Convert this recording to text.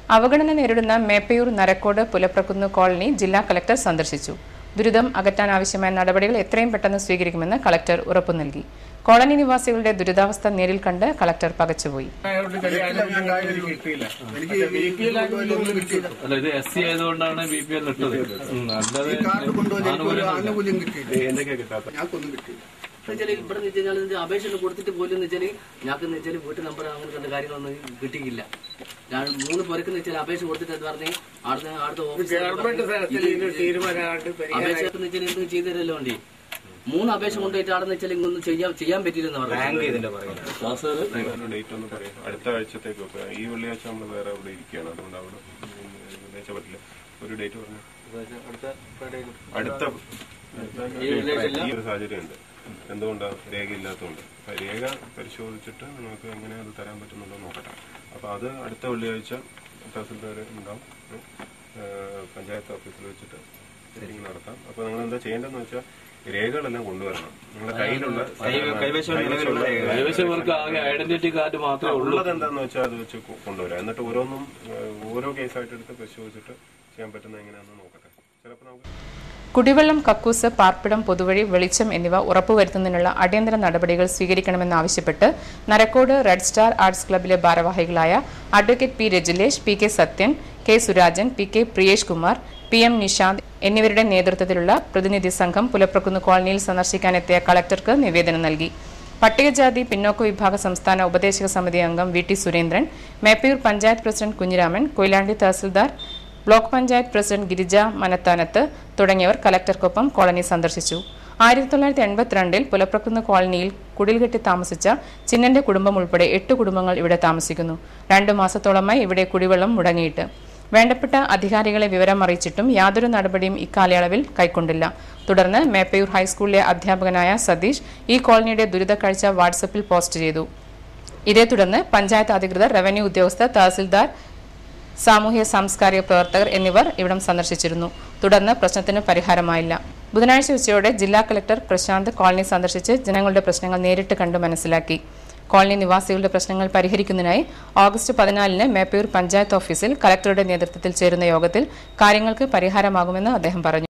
അവഗണന നേരിടുന്ന മേപ്പയൂർ നരക്കോട് പുലപ്രക്കുന്ന് കോളനി ജില്ലാ കളക്ടർ സന്ദർശിച്ചു ദുരിതം അകറ്റാൻ ആവശ്യമായ നടപടികൾ എത്രയും പെട്ടെന്ന് സ്വീകരിക്കുമെന്ന് കളക്ടർ ഉറപ്പു നൽകി കോളനി നിവാസികളുടെ ദുരിതാവസ്ഥ നേരിൽ കണ്ട് കളക്ടർ പകച്ചുപോയി അല്ല ഇത് എസ് സി ആയതുകൊണ്ടാണ് ബി പി എൽ ഇട്ടത് ഉം, അല്ലാതെ കാർഡ് കൊണ്ടുപോയി ആനുകൂല്യം ആനുകൂല്യം കിട്ടിയില്ല ഞങ്ങൾക്കൊന്നും കിട്ടിയില്ല വെച്ചാൽ ഇവിടെ എന്ന് വെച്ചാൽ ഇതിന്റെ അപേക്ഷ കൊടുത്തിട്ട് പോലും എന്ന് വെച്ചാൽ ഞങ്ങൾക്ക് എന്ന് വെച്ചാൽ വീട്ടു നമ്പർ അങ്ങനെ കണ്ട കാര്യങ്ങളൊന്നും കിട്ടിയില്ല ഞാൻ മൂന്ന് പേർക്ക് വെച്ചാൽ അപേക്ഷ കൊടുത്തിട്ട് എന്ന് പറഞ്ഞ് അടുത്ത അടുത്ത ഓഫീസർ അപേക്ഷ എന്ന് വെച്ചാൽ എന്തും ചെയ്തു തരല്ലോ വേണ്ടി മൂന്ന് അപേക്ഷ കൊണ്ടുപോയിട്ട് അവിടെ വെച്ചാൽ ഇങ്ങൊന്നും ചെയ്യാൻ ചെയ്യാൻ പറ്റിയില്ലെന്ന് പറഞ്ഞു ഡേറ്റ് ഒന്ന് പറയാം അടുത്ത ആഴ്ചത്തേക്കൊക്കെ ഈ വെള്ളിയാഴ്ച നമ്മൾ വേറെ അവിടെ ഇരിക്കുകയാണ് അതുകൊണ്ട് അവിടെ ഉം, വെള്ളിയാഴ്ച പറ്റില്ല ഒരു ഡേറ്റ് പറഞ്ഞു അടുത്ത ഈ ഒരു സാഹചര്യം ഉണ്ട് എന്തുകൊണ്ടാണ് രേഖ ഇല്ലാത്തതുകൊണ്ട് അപ്പൊ രേഖ പരിശോധിച്ചിട്ട് നമുക്ക് എങ്ങനെ അത് തരാൻ പറ്റുന്നുണ്ടോ നോക്കട്ടെ അപ്പൊ അത് അടുത്ത വെള്ളിയാഴ്ച തഹസിൽദാർ ഉണ്ടാവും ഉം. ഏഹ് പഞ്ചായത്ത് ഓഫീസിൽ വെച്ചിട്ട് മീറ്റിംഗ് നടത്താം അപ്പൊ നിങ്ങൾ എന്താ ചെയ്യേണ്ടതെന്ന് വെച്ചാൽ രേഖകളെല്ലാം കൊണ്ടുവരണം നിങ്ങളുടെ കയ്യിലുള്ള കൈവശമുള്ള കൈവശവർക്ക് ആകെ ഐഡന്റിറ്റി കാർഡ് മാത്രമേ ഉള്ളൂ ഉള്ളത് എന്താന്ന് വെച്ചാൽ അത് വെച്ച് കൊ- കൊണ്ടുവരാം എന്നിട്ട് ഓരോന്നും ഏഹ്, ഓരോ കേസായിട്ട് എടുത്ത് പരിശോധിച്ചിട്ട് ചെയ്യാൻ പറ്റുന്ന എങ്ങനെയാണെന്ന് നോക്കട്ടെ ചിലപ്പോൾ നമുക്ക് കുടിവെള്ളം കക്കൂസ് പാർപ്പിടം പൊതുവഴി വെളിച്ചം എന്നിവ ഉറപ്പുവരുത്തുന്നതിനുള്ള അടിയന്തര നടപടികൾ സ്വീകരിക്കണമെന്നാവശ്യപ്പെട്ട് നരക്കോട് റെഡ് സ്റ്റാർ ആർട്സ് ക്ലബിലെ ഭാരവാഹികളായ അഡ്വക്കേറ്റ് പി രജിലേഷ് പി കെ സത്യൻ കെ സുരാജൻ പി കെ പ്രിയേഷ് കുമാർ പി എം നിഷാന്ത് എന്നിവരുടെ നേതൃത്വത്തിലുള്ള പ്രതിനിധി സംഘം പുലപ്രക്കുന്ന് കോളനിയിൽ സന്ദർശിക്കാനെത്തിയ കളക്ടർക്ക് നിവേദനം നൽകി പട്ടികജാതി പിന്നോക്ക വിഭാഗ സംസ്ഥാന ഉപദേശക സമിതി അംഗം V T Surendran Meppayur panchayat president Kunhiraman Koyilandy tahsildar block panchayat president Girija Manathanath തുടങ്ങിയവർ കലക്ടർക്കൊപ്പം കോളനി സന്ദർശിച്ചു ആയിരത്തി തൊള്ളായിരത്തി എൺപത്തിരണ്ടിൽ പുലപ്രക്കുന്ന് കോളനിയിൽ കുടിൽകെട്ടി താമസിച്ച ചിന്നന്റെ കുടുംബം ഉൾപ്പെടെ എട്ട് കുടുംബങ്ങൾ ഇവിടെ താമസിക്കുന്നു രണ്ടു മാസത്തോളമായി ഇവിടെ കുടിവെള്ളം മുടങ്ങിയിട്ട് വേണ്ടപ്പെട്ട അധികാരികളെ വിവരം അറിയിച്ചിട്ടും യാതൊരു നടപടിയും ഇക്കാലയളവിൽ കൈക്കൊണ്ടില്ല തുടർന്ന് മേപ്പയൂർ ഹൈസ്കൂളിലെ അധ്യാപകനായ സതീഷ് ഈ കോളനിയുടെ ദുരിതക്കാഴ്ച വാട്സപ്പിൽ പോസ്റ്റ് ചെയ്തു ഇതേ തുടർന്ന് പഞ്ചായത്ത് അധികൃതർ റവന്യൂ ഉദ്യോഗസ്ഥർ തഹസിൽദാർ സാമൂഹ്യ സാംസ്കാരിക പ്രവർത്തകർ എന്നിവർ ഇവിടം സന്ദർശിച്ചിരുന്നു തുടർന്ന് പ്രശ്നത്തിന് പരിഹാരമായില്ല ബുധനാഴ്ച ഉച്ചയോടെ ജില്ലാ കളക്ടർ പ്രശാന്ത് കോളനി സന്ദർശിച്ച് ജനങ്ങളുടെ പ്രശ്നങ്ങൾ നേരിട്ട് കണ്ടു മനസ്സിലാക്കി കോളനി നിവാസികളുടെ പ്രശ്നങ്ങൾ പരിഹരിക്കുന്നതിനായി ഓഗസ്റ്റ് പതിനാലിന് മേപ്പയൂർ പഞ്ചായത്ത് ഓഫീസിൽ കളക്ടറുടെ നേതൃത്വത്തിൽ ചേരുന്ന യോഗത്തിൽ കാര്യങ്ങൾക്ക് പരിഹാരമാകുമെന്ന് അദ്ദേഹം പറഞ്ഞു